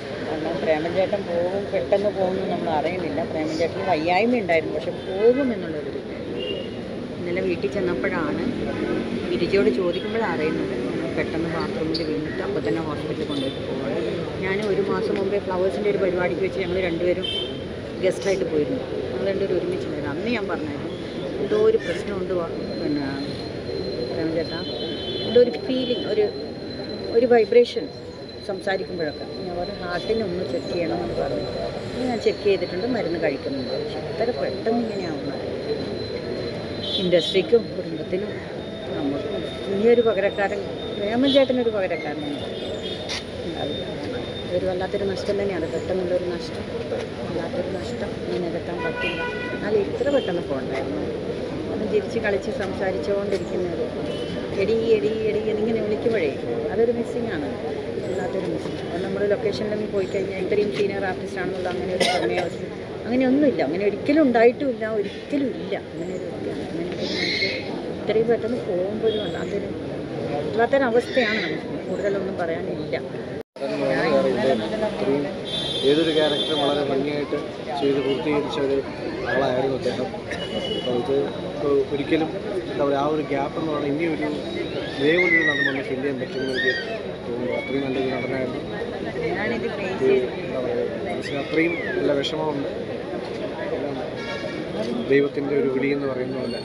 കാരണം പ്രേമചേട്ടൻ പോകും പെട്ടെന്ന് പോകുമെന്ന് നമ്മൾ അറിയുന്നില്ല പ്രേമചേട്ടന് വയ്യായ്മ ഉണ്ടായിരുന്നു പക്ഷെ പോകുമെന്നുള്ളൊരു ഇത്. ഇന്നലെ വീട്ടിൽ ചെന്നപ്പോഴാണ് ഗിരിജയോട് ചോദിക്കുമ്പോഴാണ് അറിയുന്നത് പെട്ടെന്ന് ബാത്റൂമിൽ വീണിട്ട് അപ്പോൾ തന്നെ ഹോസ്പിറ്റലിൽ കൊണ്ടുപോയിട്ട് പോകാൻ ഞാൻ ഒരു മാസം മുമ്പേ ഫ്ലവേഴ്സിൻ്റെ ഒരു പരിപാടിക്ക് വെച്ച് ഞങ്ങൾ രണ്ടുപേരും ഗസ്റ്റായിട്ട് പോയിരുന്നു ഞങ്ങൾ രണ്ടുപേരും ഒരുമിച്ചുണ്ടായിരുന്നു അന്ന് ഞാൻ പറഞ്ഞായിരുന്നു എന്തോ ഒരു പ്രശ്നമുണ്ട് വാ- പിന്നെ പ്രേമചേട്ടാ എന്തോ ഒരു ഫീലിംഗ് ഒരു ഒരു വൈബ്രേഷൻ സംസാരിക്കുമ്പോഴൊക്കെ ഞാൻ പറഞ്ഞു ഹാർട്ടിനെ ഒന്ന് ചെക്ക് ചെയ്യണമെന്ന് പറഞ്ഞു അപ്പോൾ ഞാൻ ചെക്ക് ചെയ്തിട്ടുണ്ട് മരുന്ന് കഴിക്കുന്നുണ്ട് പക്ഷെ ഇത്ര പെട്ടെന്ന് ഇങ്ങനെയാവുന്നത് ഇൻഡസ്ട്രിക്കും കുടുംബത്തിനും നമുക്കും ഇനിയൊരു പകരക്കാരൻ പ്രേമൻ ചേട്ടനൊരു പകരക്കാരനുണ്ട് ഉണ്ടാവില്ല അതൊരു വല്ലാത്തൊരു നഷ്ടം തന്നെയാണ് പെട്ടെന്നുള്ളൊരു നഷ്ടം വല്ലാത്തൊരു നഷ്ടം ഇനി നികത്താൻ പറ്റില്ല എന്നാലും ഇത്ര പെട്ടെന്ന് പോകണ്ടായിരുന്നു അത് ചിരിച്ച് കളിച്ച് സംസാരിച്ചുകൊണ്ടിരിക്കുന്നത് എടി എടി എടി എന്നിങ്ങനെ വിളിക്കുമ്പോഴേ അതൊരു മിസ്സിങ് ആണ് വല്ലാത്തൊരു മിസ്സിങ് അത് നമ്മൾ ലൊക്കേഷനിലൊന്നും പോയി കഴിഞ്ഞാൽ ഇത്രയും സീനിയർ ആർട്ടിസ്റ്റ് ആണെന്നുള്ള അങ്ങനെ ഒരു സമയം അങ്ങനെ ഒന്നുമില്ല അങ്ങനെ ഒരിക്കലും ഉണ്ടായിട്ടുമില്ല ഒരിക്കലും ഇല്ല അങ്ങനെ ഒരു വ്യക്തിയാണ് അങ്ങനെ ഒരു മനുഷ്യൻ ഇത്രയും പെട്ടെന്ന് പോകുമ്പോൾ ഒരു വല്ലാത്തൊരു വല്ലാത്തൊരു അവസ്ഥയാണ് നമുക്ക് കൂടുതലൊന്നും പറയാനില്ല അത്രയും ഏതൊരു ക്യാരക്ടറും വളരെ ഭംഗിയായിട്ട് ചെയ്ത് പൂർത്തീകരിച്ച ഒരു ആളായിരുന്നു അദ്ദേഹം അപ്പോൾ ഇത് ഇപ്പോൾ ഒരിക്കലും എന്താ പറയുക ആ ഒരു ഗ്യാപ്പ് എന്ന് പറഞ്ഞാൽ ഇനിയൊരു ഇതേപോലൊരു നടൻ വന്ന് ഫില്ല് ചെയ്യാൻ പറ്റുമെന്ന് എനിക്ക് തോന്നുന്നു അത്രയും നല്ലൊരു നടനായിരുന്നു ഞാനിത് ഫേസ് ഒരു എന്താ പറയുക മനസ്സിന് അത്രയും നല്ല വിഷമമുണ്ട് എല്ലാം ദൈവത്തിൻ്റെ ഒരു വിളി എന്ന് പറയുന്ന പോലെ